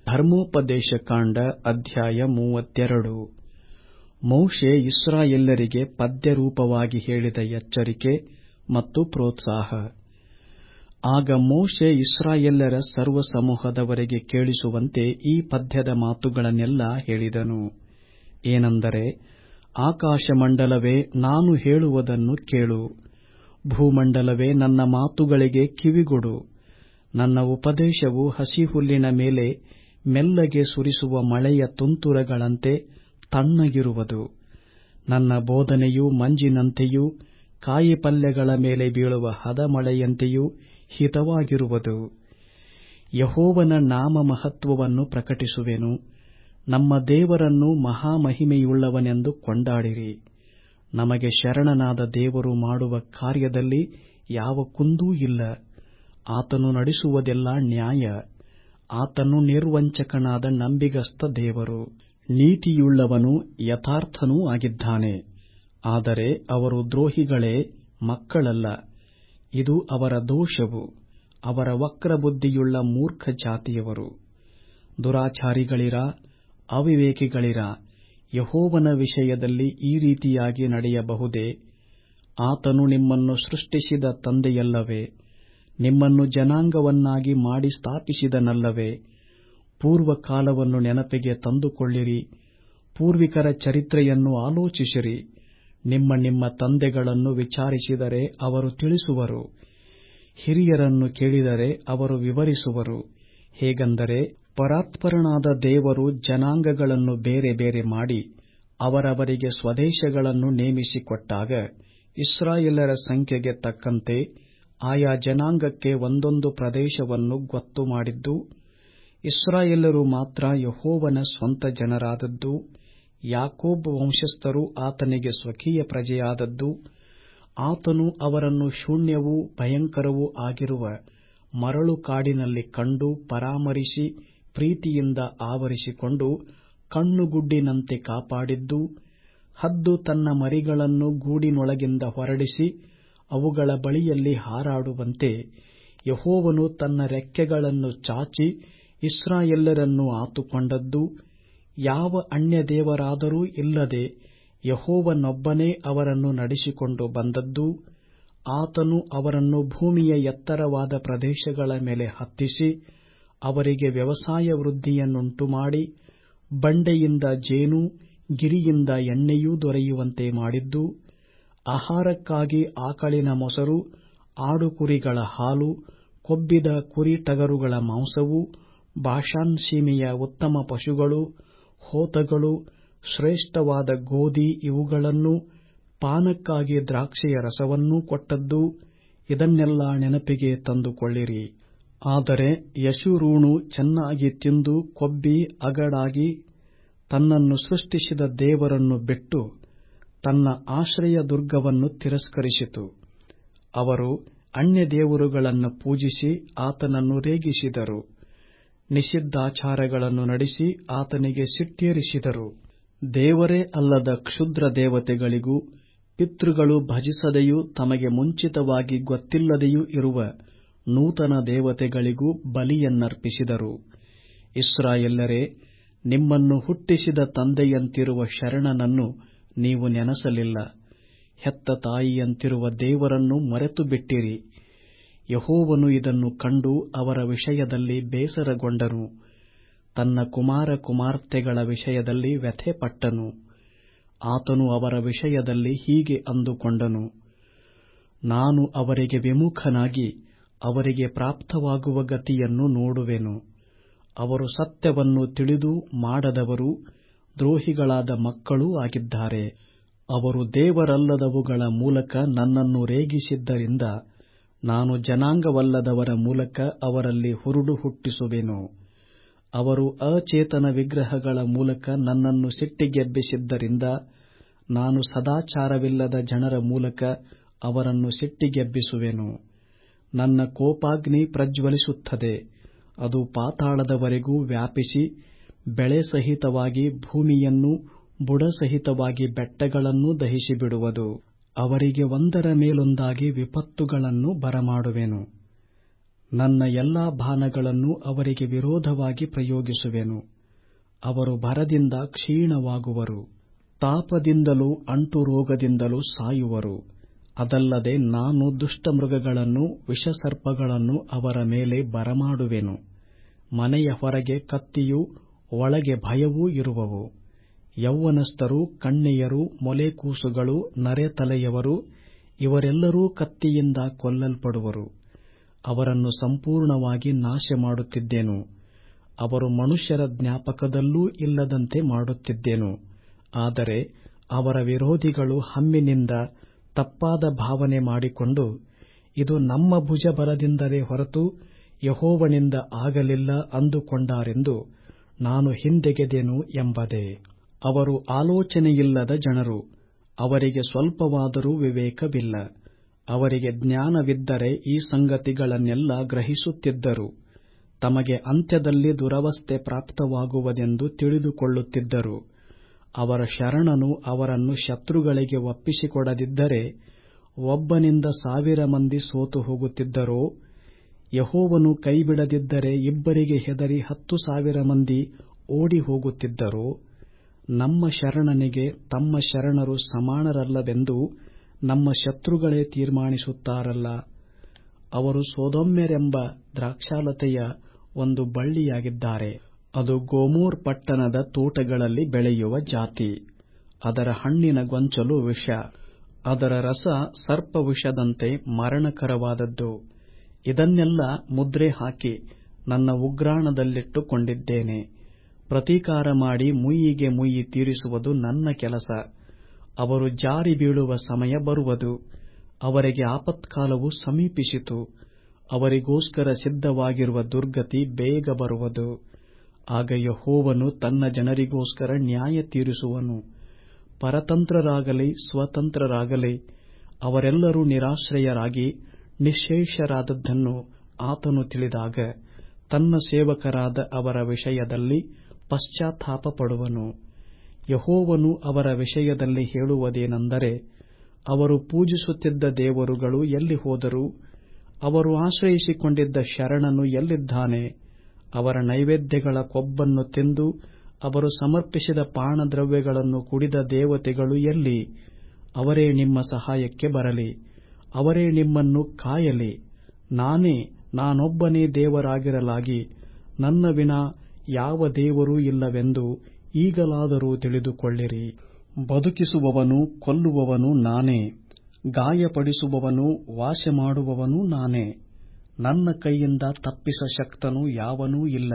ಧರ್ಮೋಪದೇಶಕಾಂಡ ಅಧ್ಯಾಯ ಮೂವತ್ತೆರಡು ಮೋಶೆ ಇಸ್ರಾಯೇಲ್ಯರಿಗೆ ಪದ್ಯರೂಪವಾಗಿ ಹೇಳಿದ ಎಚ್ಚರಿಕೆ ಮತ್ತು ಪ್ರೋತ್ಸಾಹ ಆಗ ಮೋಶೆ ಇಸ್ರಾಯೇಲ್ಯರ ಸರ್ವಸಮೂಹದವರಿಗೆ ಕೇಳಿಸುವಂತೆ ಈ ಪದ್ಯದ ಮಾತುಗಳನ್ನೆಲ್ಲಾ ಹೇಳಿದನು ಏನೆಂದರೆ ಆಕಾಶಮಂಡಲವೇ ನಾನು ಹೇಳುವುದನ್ನು ಕೇಳು ಭೂಮಂಡಲವೇ ನನ್ನ ಮಾತುಗಳಿಗೆ ಕಿವಿಗೊಡು ನನ್ನ ಉಪದೇಶವು ಹಸಿಹುಲ್ಲಿನ ಮೇಲೆ ಮೆಲ್ಲಗೆ ಸುರಿಸುವ ಮಳೆಯ ತುಂತುರುಗಳಂತೆ ತಣ್ಣಗಿರುವುದು ನನ್ನ ಬೋಧನೆಯು ಮಂಜಿನಂತೆಯೂ ಕಾಯಿಪಲ್ಯಗಳ ಮೇಲೆ ಬೀಳುವ ಹದಮಳೆಯಂತೆಯೂ ಹಿತವಾಗಿರುವುದು ಯೆಹೋವನ ನಾಮಮಹತ್ವವನ್ನು ಪ್ರಕಟಿಸುವೆನು ನಮ್ಮ ದೇವರನ್ನು ಮಹಾಮಹಿಮೆಯುಳ್ಳವನೆಂದು ಕೊಂಡಾಡಿರಿ ನಮಗೆ ಶರಣನಾದ ದೇವರು ಮಾಡುವ ಕಾರ್ಯದಲ್ಲಿ ಯಾವ ಕುಂದೂ ಇಲ್ಲ ಆತನು ನಡೆಸುವುದೆಲ್ಲಾ ನ್ಯಾಯ ಆತನು ನಿರ್ವಂಚಕನಾದ ನಂಬಿಗಸ್ತ ದೇವರು ನೀತಿಯುಳ್ಳವನೂ ಯಥಾರ್ಥನೂ ಆಗಿದ್ದಾನೆ ಆದರೆ ಅವರು ದ್ರೋಹಿಗಳೇ ಮಕ್ಕಳಲ್ಲ ಇದು ಅವರ ದೋಷವು ಅವರ ವಕ್ರಬುದ್ಧಿಯುಳ್ಳ ಮೂರ್ಖ ಜಾತಿಯವರು ದುರಾಚಾರಿಗಳಿರಾ ಅವಿವೇಕಿಗಳಿರಾ ಯೆಹೋವನ ವಿಷಯದಲ್ಲಿ ಈ ರೀತಿಯಾಗಿ ನಡೆಯಬಹುದೇ ಆತನು ನಿಮ್ಮನ್ನು ಸೃಷ್ಟಿಸಿದ ತಂದೆಯಲ್ಲವೇ ನಿಮ್ಮನ್ನು ಜನಾಂಗವನ್ನಾಗಿ ಮಾಡಿ ಸ್ಥಾಪಿಸಿದನಲ್ಲವೇ ಪೂರ್ವಕಾಲವನ್ನು ನೆನಪಿಗೆ ತಂದುಕೊಳ್ಳಿರಿ ಪೂರ್ವಿಕರ ಚರಿತ್ರೆಯನ್ನು ಆಲೋಚಿಸಿರಿ ನಿಮ್ಮ ನಿಮ್ಮ ತಂದೆಗಳನ್ನು ವಿಚಾರಿಸಿದರೆ ಅವರು ತಿಳಿಸುವರು ಹಿರಿಯರನ್ನು ಕೇಳಿದರೆ ಅವರು ವಿವರಿಸುವರು ಹೇಗೆಂದರೆ ಪರಾತ್ಪರನಾದ ದೇವರು ಜನಾಂಗಗಳನ್ನು ಬೇರೆ ಬೇರೆ ಮಾಡಿ ಅವರವರಿಗೆ ಸ್ವದೇಶಗಳನ್ನು ನೇಮಿಸಿಕೊಟ್ಟಾಗ ಇಸ್ರಾಯೇಲರ ಸಂಖ್ಯೆಗೆ ತಕ್ಕಂತೆ ಆಯಾ ಜನಾಂಗಕ್ಕೆ ಒಂದೊಂದು ಪ್ರದೇಶವನ್ನು ಗೊತ್ತು ಮಾಡಿದ್ದು ಇಸ್ರಾಯೇಲರು ಮಾತ್ರ ಯೆಹೋವನ ಸ್ವಂತ ಜನರಾದದ್ದು ಯಾಕೋಬ್ ವಂಶಸ್ಥರು ಆತನಿಗೆ ಸ್ವಕೀಯ ಪ್ರಜೆಯಾದದ್ದು ಆತನು ಅವರನ್ನು ಶೂನ್ಯವೂ ಭಯಂಕರವೂ ಆಗಿರುವ ಮರಳು ಕಾಡಿನಲ್ಲಿ ಕಂಡು ಪರಾಮರಿಸಿ ಪ್ರೀತಿಯಿಂದ ಆವರಿಸಿಕೊಂಡು ಕಣ್ಣುಗುಡ್ಡಿನಂತೆ ಕಾಪಾಡಿದ್ದು ಹದ್ದು ತನ್ನ ಮರಿಗಳನ್ನು ಗೂಡಿನೊಳಗಿಂದ ಹೊರಡಿಸಿ ಅವುಗಳ ಬಳಿಯಲ್ಲಿ ಹಾರಾಡುವಂತೆ ಯೆಹೋವನು ತನ್ನ ರೆಕ್ಕೆಗಳನ್ನು ಚಾಚಿ ಇಸ್ರಾಯೇಲ್ಯರನ್ನು ಆತುಕೊಂಡದ್ದು ಯಾವ ಅನ್ಯದೇವರಾದರೂ ಇಲ್ಲದೆ ಯೆಹೋವನೊಬ್ಬನೇ ಅವರನ್ನು ನಡೆಸಿಕೊಂಡು ಬಂದದ್ದು ಆತನು ಅವರನ್ನು ಭೂಮಿಯ ಎತ್ತರವಾದ ಪ್ರದೇಶಗಳ ಮೇಲೆ ಹತ್ತಿಸಿ ಅವರಿಗೆ ವ್ಯವಸಾಯ ವೃದ್ಧಿಯನ್ನುಂಟುಮಾಡಿ ಬಂಡೆಯಿಂದ ಜೇನು ಗಿರಿಯಿಂದ ಎಣ್ಣೆಯೂ ದೊರೆಯುವಂತೆ ಮಾಡಿದ್ದು ಆಹಾರಕ್ಕಾಗಿ ಆಕಳಿನ ಮೊಸರು ಆಡುಕುರಿಗಳ ಹಾಲು ಕೊಬ್ಬಿದ ಕುರಿ ಟಗರುಗಳ ಮಾಂಸವು ಬಾಷಾನ್ ಸೀಮೆಯ ಉತ್ತಮ ಪಶುಗಳು ಹೋತಗಳು ಶ್ರೇಷ್ಠವಾದ ಗೋಧಿ ಇವುಗಳನ್ನೂ ಪಾನಕ್ಕಾಗಿ ದ್ರಾಕ್ಷಿಯ ರಸವನ್ನೂ ಕೊಟ್ಟದ್ದು ಇದನ್ನೆಲ್ಲಾ ನೆನಪಿಗೆ ತಂದುಕೊಳ್ಳಿರಿ ಆದರೆ ಯಶುರೂಣು ಚೆನ್ನಾಗಿ ತಿಂದು ಕೊಬ್ಬಿ ಅಗಡಾಗಿ ತನ್ನನ್ನು ಸೃಷ್ಟಿಸಿದ ದೇವರನ್ನು ಬಿಟ್ಟು ತನ್ನ ಆಶ್ರಯ ದುರ್ಗವನ್ನು ತಿರಸ್ಕರಿಸಿತು ಅವರು ಅನ್ಯದೇವರುಗಳನ್ನು ಪೂಜಿಸಿ ಆತನನ್ನು ರೇಗಿಸಿದರು ನಿಷಿದ್ಧಾಚಾರಗಳನ್ನು ನಡೆಸಿ ಆತನಿಗೆ ಸಿಟ್ಟೇರಿಸಿದರು ದೇವರೇ ಅಲ್ಲದ ಕ್ಷುದ್ರ ದೇವತೆಗಳಿಗೂ ಪಿತೃಗಳು ಭಜಿಸದೆಯೂ ತಮಗೆ ಮುಂಚಿತವಾಗಿ ಗೊತ್ತಿಲ್ಲದೆಯೂ ಇರುವ ನೂತನ ದೇವತೆಗಳಿಗೂ ಬಲಿಯನ್ನರ್ಪಿಸಿದರು ಇಸ್ರಾಯೇಲ್ಯರೇ ನಿಮ್ಮನ್ನು ಹುಟ್ಟಿಸಿದ ತಂದೆಯಂತಿರುವ ಶರಣನನ್ನು ನೀವು ನೆನಸಲಿಲ್ಲ ಹೆತ್ತ ತಾಯಿಯಂತಿರುವ ದೇವರನ್ನು ಮರೆತು ಬಿಟ್ಟಿರಿ ಯೆಹೋವನು ಇದನ್ನು ಕಂಡು ಅವರ ವಿಷಯದಲ್ಲಿ ಬೇಸರಗೊಂಡನು ತನ್ನ ಕುಮಾರ ಕುಮಾರ್ತೆಗಳ ವಿಷಯದಲ್ಲಿ ವ್ಯಥೆಪಟ್ಟನು ಆತನು ಅವರ ವಿಷಯದಲ್ಲಿ ಹೀಗೆ ಅಂದುಕೊಂಡನು ನಾನು ಅವರಿಗೆ ವಿಮುಖನಾಗಿ ಅವರಿಗೆ ಪ್ರಾಪ್ತವಾಗುವ ಗತಿಯನ್ನು ನೋಡುವೆನು ಅವರು ಸತ್ಯವನ್ನು ತಿಳಿದು ಮಾಡದವರು ದ್ರೋಹಿಗಳಾದ ಮಕ್ಕಳೂ ಆಗಿದ್ದಾರೆ ಅವರು ದೇವರಲ್ಲದವುಗಳ ಮೂಲಕ ನನ್ನನ್ನು ರೇಗಿಸಿದ್ದರಿಂದ ನಾನು ಜನಾಂಗವಲ್ಲದವರ ಮೂಲಕ ಅವರಲ್ಲಿ ಹುರುಡು ಹುಟ್ಟಿಸುವೆನು ಅವರು ಅಚೇತನ ವಿಗ್ರಹಗಳ ಮೂಲಕ ನನ್ನನ್ನು ಸಿಟ್ಟಿಗೆಬ್ಬಿಸಿದ್ದರಿಂದ ನಾನು ಸದಾಚಾರವಿಲ್ಲದ ಜನರ ಮೂಲಕ ಅವರನ್ನು ಸಿಟ್ಟಿಗೆಬ್ಬಿಸುವೆನು ನನ್ನ ಕೋಪಾಗ್ನಿ ಪ್ರಜ್ವಲಿಸುತ್ತದೆ ಅದು ಪಾತಾಳದವರೆಗೂ ವ್ಯಾಪಿಸಿ ಬೆಳೆ ಸಹಿತವಾಗಿ ಭೂಮಿಯನ್ನೂ ಬುಡಸಹಿತವಾಗಿ ಬೆಟ್ಟಗಳನ್ನೂ ದಹಿಸಿಬಿಡುವುದು ಅವರಿಗೆ ಒಂದರ ಮೇಲೊಂದಾಗಿ ವಿಪತ್ತುಗಳನ್ನು ಬರಮಾಡುವೆನು ನನ್ನ ಎಲ್ಲಾ ಬಾಣಗಳನ್ನು ಅವರಿಗೆ ವಿರೋಧವಾಗಿ ಪ್ರಯೋಗಿಸುವೆನು ಅವರು ಭರದಿಂದ ಕ್ಷೀಣವಾಗುವರು ತಾಪದಿಂದಲೂ ಅಂಟುರೋಗದಿಂದಲೂ ಸಾಯುವರು ಅದಲ್ಲದೆ ನಾನು ದುಷ್ಟಮೃಗಗಳನ್ನೂ ವಿಷಸರ್ಪಗಳನ್ನೂ ಅವರ ಮೇಲೆ ಬರಮಾಡುವೆನು ಮನೆಯ ಹೊರಗೆ ಕತ್ತಿಯೂ ಒಳಗೆ ಭಯವೂ ಇರುವವು ಯೌವನಸ್ಥರು ಕನ್ಯೆಯರು ಮೊಲೆಕೂಸುಗಳು ನರೆತಲೆಯವರು ಇವರೆಲ್ಲರೂ ಕತ್ತಿಯಿಂದ ಕೊಲ್ಲಲ್ಪಡುವರು ಅವರನ್ನು ಸಂಪೂರ್ಣವಾಗಿ ನಾಶಮಾಡುತ್ತಿದ್ದೆನು ಅವರು ಮನುಷ್ಯರ ಜ್ಞಾಪಕದಲ್ಲೂ ಇಲ್ಲದಂತೆ ಮಾಡುತ್ತಿದ್ದೆನು ಆದರೆ ಅವರ ವಿರೋಧಿಗಳು ಹಮ್ಮಿನಿಂದ ತಪ್ಪಾದ ಭಾವನೆ ಮಾಡಿಕೊಂಡು ಇದು ನಮ್ಮ ಭುಜಬಲದಿಂದಲೇ ಹೊರತು ಯೆಹೋವನಿಂದ ಆಗಲಿಲ್ಲ ಅಂದುಕೊಂಡಾರೆಂದು ನಾನು ಹಿಂದೆಗೆದೆನು ಎಂಬುದೇ ಅವರು ಆಲೋಚನೆಯಿಲ್ಲದ ಜನರು ಅವರಿಗೆ ಸ್ವಲ್ಪವಾದರೂ ವಿವೇಕವಿಲ್ಲ ಅವರಿಗೆ ಜ್ಞಾನವಿದ್ದರೆ ಈ ಸಂಗತಿಗಳನ್ನೆಲ್ಲ ಗ್ರಹಿಸುತ್ತಿದ್ದರು ತಮಗೆ ಅಂತ್ಯದಲ್ಲಿ ದುರವಸ್ಥೆ ಪ್ರಾಪ್ತವಾಗುವುದೆಂದು ತಿಳಿದುಕೊಳ್ಳುತ್ತಿದ್ದರು ಅವರ ಶರಣನು ಅವರನ್ನು ಶತ್ರುಗಳಿಗೆ ಒಪ್ಪಿಸಿಕೊಡದಿದ್ದರೆ ಒಬ್ಬನಿಂದ ಸಾವಿರ ಮಂದಿ ಸೋತು ಹೋಗುತ್ತಿದ್ದರೋ ಯೆಹೋವನು ಕೈಬಿಡದಿದ್ದರೆ ಇಬ್ಬರಿಗೆ ಹೆದರಿ ಹತ್ತು ಸಾವಿರ ಮಂದಿ ಓಡಿ ಹೋಗುತ್ತಿದ್ದರೋ ನಮ್ಮ ಶರಣನಿಗೆ ತಮ್ಮ ಶರಣರು ಸಮಾನರಲ್ಲವೆಂದು ನಮ್ಮ ಶತ್ರುಗಳೇ ತೀರ್ಮಾನಿಸುತ್ತಾರಲ್ಲ ಅವರು ಸೊದೋಮ್ಯರೆಂಬ ದ್ರಾಕ್ಷಾಲತೆಯ ಒಂದು ಬಳ್ಳಿಯಾಗಿದ್ದಾರೆ ಅದು ಗೋಮೋರ್ ಪಟ್ಟಣದ ತೋಟಗಳಲ್ಲಿ ಬೆಳೆಯುವ ಜಾತಿ ಅದರ ಹಣ್ಣಿನ ಗೊಂಚಲು ವಿಷ ಅದರ ರಸ ಸರ್ಪವಿಷದಂತೆ ಮರಣಕರವಾದದ್ದು ಇದನ್ನೆಲ್ಲ ಮುದ್ರೆ ಹಾಕಿ ನನ್ನ ಉಗ್ರಾಣದಲ್ಲಿಟ್ಟುಕೊಂಡಿದ್ದೇನೆ ಪ್ರತೀಕಾರ ಮಾಡಿ ಮುಯ್ಯಿಗೆ ಮುಯ್ಯಿ ತೀರಿಸುವುದು ನನ್ನ ಕೆಲಸ ಅವರು ಜಾರಿ ಬೀಳುವ ಸಮಯ ಬರುವುದು ಅವರಿಗೆ ಆಪತ್ಕಾಲವು ಸಮೀಪಿಸಿತು ಅವರಿಗೋಸ್ಕರ ಸಿದ್ಧವಾಗಿರುವ ದುರ್ಗತಿ ಬೇಗ ಬರುವುದು ಆಗ ಯೆಹೋವನು ತನ್ನ ಜನರಿಗೋಸ್ಕರ ನ್ಯಾಯ ತೀರಿಸುವನು ಪರತಂತ್ರರಾಗಲಿ ಸ್ವತಂತ್ರರಾಗಲಿ ಅವರೆಲ್ಲರೂ ನಿರಾಶ್ರಯರಾಗಿ ನಿಶ್ಶೇಷರಾದದ್ದನ್ನು ಆತನು ತಿಳಿದಾಗ ತನ್ನ ಸೇವಕರಾದ ಅವರ ವಿಷಯದಲ್ಲಿ ಪಶ್ಚಾತ್ತಾಪಪಡುವನು ಯೆಹೋವನು ಅವರ ವಿಷಯದಲ್ಲಿ ಹೇಳುವುದೇನೆಂದರೆ ಅವರು ಪೂಜಿಸುತ್ತಿದ್ದ ದೇವರುಗಳು ಎಲ್ಲಿ ಹೋದರು ಅವರು ಆಶ್ರಯಿಸಿಕೊಂಡಿದ್ದ ಶರಣನು ಎಲ್ಲಿದ್ದಾನೆ ಅವರ ನೈವೇದ್ಯಗಳ ಕೊಬ್ಬನ್ನು ತಿಂದು ಅವರು ಸಮರ್ಪಿಸಿದ ಪಾನದ್ರವ್ಯಗಳನ್ನು ಕುಡಿದ ದೇವತೆಗಳು ಎಲ್ಲಿ ಅವರೇ ನಿಮ್ಮ ಸಹಾಯಕ್ಕೆ ಬರಲಿ ಅವರೇ ನಿಮ್ಮನ್ನು ಕಾಯಲಿ ನಾನೇ ನಾನೊಬ್ಬನೇ ದೇವರಾಗಿರಲಾಗಿ ನನ್ನ ವಿನಾ ಯಾವ ದೇವರೂ ಇಲ್ಲವೆಂದು ಈಗಲಾದರೂ ತಿಳಿದುಕೊಳ್ಳಿರಿ ಬದುಕಿಸುವವನು ಕೊಲ್ಲುವವನು ನಾನೇ ಗಾಯಪಡಿಸುವವನು ವಾಸಮಾಡುವವನು ನಾನೇ ನನ್ನ ಕೈಯಿಂದ ತಪ್ಪಿಸಶಕ್ತನು ಯಾವನೂ ಇಲ್ಲ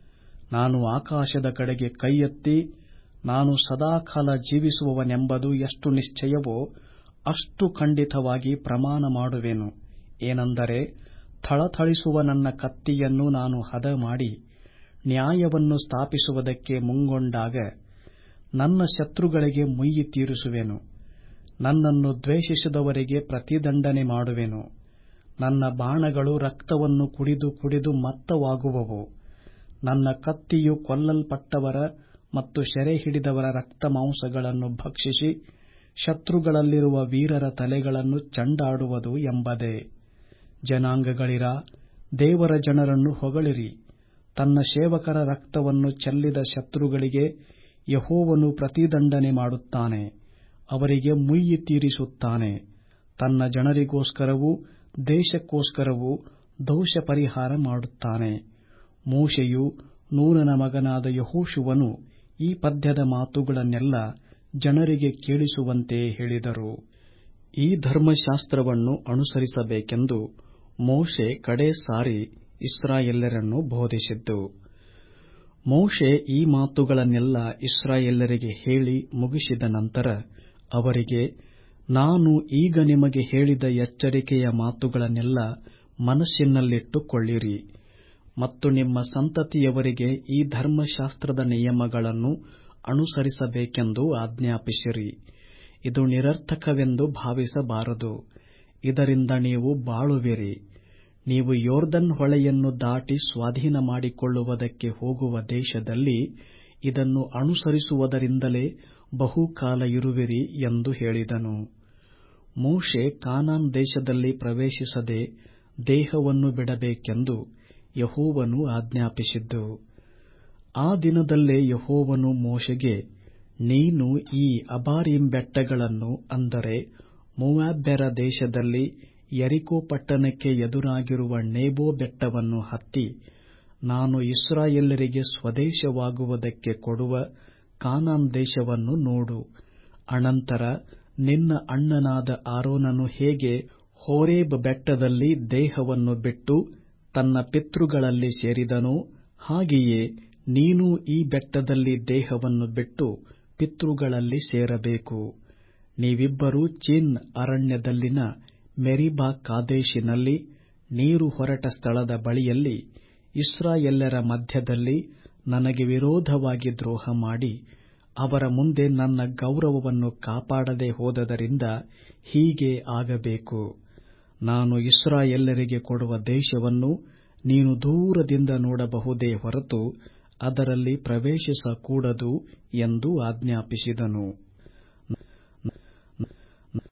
ನಾನು ಆಕಾಶದ ಕಡೆಗೆ ಕೈಯೆತ್ತಿ ನಾನು ಸದಾಕಾಲ ಜೀವಿಸುವವನೆಂಬುದು ಎಷ್ಟು ನಿಶ್ಚಯವೋ ಅಷ್ಟು ಖಂಡಿತವಾಗಿ ಪ್ರಮಾಣ ಮಾಡುವೆನು ಏನೆಂದರೆ ಥಳಥಳಿಸುವ ನನ್ನ ಕತ್ತಿಯನ್ನು ನಾನು ಹದಮಾಡಿ ನ್ಯಾಯವನ್ನು ಸ್ಥಾಪಿಸುವುದಕ್ಕೆ ಮುಂಗೊಂಡಾಗ ನನ್ನ ಶತ್ರುಗಳಿಗೆ ಮುಯ್ಯಿ ತೀರಿಸುವೆನು ನನ್ನನ್ನು ದ್ವೇಷಿಸಿದವರಿಗೆ ಪ್ರತಿದಂಡನೆ ಮಾಡುವೆನು ನನ್ನ ಬಾಣಗಳು ರಕ್ತವನ್ನು ಕುಡಿದು ಕುಡಿದು ಮತ್ತವಾಗುವವು ನನ್ನ ಕತ್ತಿಯು ಕೊಲ್ಲಲ್ಪಟ್ಟವರ ಮತ್ತು ಸೆರೆಹಿಡಿದವರ ರಕ್ತಮಾಂಸಗಳನ್ನು ಭಕ್ಷಿಸಿ ಶತ್ರುಗಳಲ್ಲಿರುವ ವೀರರ ತಲೆಗಳನ್ನು ಚಂಡಾಡುವುದು ಎಂಬುದೇ ಜನಾಂಗಗಳಿರ ದೇವರ ಜನರನ್ನು ಹೊಗಳಿರಿ ತನ್ನ ಸೇವಕರ ರಕ್ತವನ್ನು ಚೆಲ್ಲಿದ ಶತ್ರುಗಳಿಗೆ ಯೆಹೋವನು ಪ್ರತಿದಂಡನೆ ಮಾಡುತ್ತಾನೆ ಅವರಿಗೆ ಮುಯ್ಯಿ ತೀರಿಸುತ್ತಾನೆ ತನ್ನ ಜನರಿಗೋಸ್ಕರವೂ ದೇಶಕ್ಕೋಸ್ಕರವೂ ದೋಷ ಪರಿಹಾರ ಮಾಡುತ್ತಾನೆ ಮೋಶೆಯು ನೂನನ ಮಗನಾದ ಯಹೋಶುವನು ಈ ಪದ್ಯದ ಮಾತುಗಳನ್ನೆಲ್ಲ ಜನರಿಗೆ ಕೇಳಿಸುವಂತೆ ಹೇಳಿದರು ಈ ಧರ್ಮಶಾಸ್ತ್ರವನ್ನು ಅನುಸರಿಸಬೇಕೆಂದು ಮೋಶೆ ಕಡೇ ಸಾರಿ ಇಸ್ರಾಯೇಲ್ಯರನ್ನು ಬೋಧಿಸಿದ್ದು ಮೋಶೆ ಈ ಮಾತುಗಳನ್ನೆಲ್ಲ ಇಸ್ರಾಯೇಲ್ಯರಿಗೆ ಹೇಳಿ ಮುಗಿಸಿದ ನಂತರ ಅವರಿಗೆ ನಾನು ಈಗ ನಿಮಗೆ ಹೇಳಿದ ಎಚ್ಚರಿಕೆಯ ಮಾತುಗಳನ್ನೆಲ್ಲ ಮನಸ್ಸಿನಲ್ಲಿಟ್ಟುಕೊಳ್ಳಿರಿ ಮತ್ತು ನಿಮ್ಮ ಸಂತತಿಯವರಿಗೆ ಈ ಧರ್ಮಶಾಸ್ತ್ರದ ನಿಯಮಗಳನ್ನು ಅನುಸರಿಸಬೇಕೆಂದು ಆಜ್ಞಾಪಿಸಿರಿ ಇದು ನಿರರ್ಥಕವೆಂದು ಭಾವಿಸಬಾರದು ಇದರಿಂದ ನೀವು ಬಾಳುವಿರಿ ನೀವು ಯೋರ್ದನ್ ಹೊಳೆಯನ್ನು ದಾಟಿ ಸ್ವಾಧೀನ ಮಾಡಿಕೊಳ್ಳುವುದಕ್ಕೆ ಹೋಗುವ ದೇಶದಲ್ಲಿ ಇದನ್ನು ಅನುಸರಿಸುವುದರಿಂದಲೇ ಬಹುಕಾಲ ಇರುವಿರಿ ಎಂದು ಹೇಳಿದನು ಮೋಶೆ ಕಾನಾನ್ ದೇಶದಲ್ಲಿ ಪ್ರವೇಶಿಸದೆ ದೇಹವನ್ನು ಬಿಡಬೇಕೆಂದು ಯೆಹೋವನು ಆಜ್ಞಾಪಿಸಿದ್ದು ಆ ದಿನದಲ್ಲೇ ಯೆಹೋವನು ಮೋಶೆಗೆ ನೀನು ಈ ಅಬಾರೀಮ್ ಬೆಟ್ಟಗಳನ್ನು ಅಂದರೆ ಮೋವಾಬ್ಯರ ದೇಶದಲ್ಲಿ ಯೆರಿಕೋ ಪಟ್ಟಣಕ್ಕೆ ಎದುರಾಗಿರುವ ನೇಬೋ ಬೆಟ್ಟವನ್ನು ಹತ್ತಿ ನಾನು ಇಸ್ರಾಯೇಲರಿಗೆ ಸ್ವದೇಶವಾಗುವುದಕ್ಕೆ ಕೊಡುವ ಕಾನಾನ್ ದೇಶವನ್ನು ನೋಡು ಅನಂತರ ನಿನ್ನ ಅಣ್ಣನಾದ ಆರೋನನು ಹೇಗೆ ಹೋರೇಬ್ ಬೆಟ್ಟದಲ್ಲಿ ದೇಹವನ್ನು ಬಿಟ್ಟು ತನ್ನ ಪಿತೃಗಳಲ್ಲಿ ಸೇರಿದನೋ ಹಾಗೆಯೇ ನೀನೂ ಈ ಬೆಟ್ಟದಲ್ಲಿ ದೇಹವನ್ನು ಬಿಟ್ಟು ಪಿತೃಗಳಲ್ಲಿ ಸೇರಬೇಕು ನೀವಿಬ್ಬರೂ ಚಿನ್ ಅರಣ್ಯದಲ್ಲಿನ ಮೆರೀಬಾ ಕಾದೇಶಿನಲ್ಲಿ ನೀರು ಹೊರಟ ಸ್ಥಳದ ಬಳಿಯಲ್ಲಿ ಇಸ್ರಾಯೇಲ್ಯರ ಮಧ್ಯದಲ್ಲಿ ನನಗೆ ವಿರೋಧವಾಗಿ ದ್ರೋಹ ಮಾಡಿ ಅವರ ಮುಂದೆ ನನ್ನ ಗೌರವವನ್ನು ಕಾಪಾಡದೆ ಹೋದದರಿಂದ ಹೀಗೆ ಆಗಬೇಕು ನಾನು ಇಸ್ರಾಯೇಲ್ಯರಿಗೆ ಕೊಡುವ ದೇಶವನ್ನು ನೀನು ದೂರದಿಂದ ನೋಡಬಹುದೇ ಹೊರತು ಅದರಲ್ಲಿ ಪ್ರವೇಶಿಸಕೂಡದು ಎಂದು ಆಜ್ಞಾಪಿಸಿದನು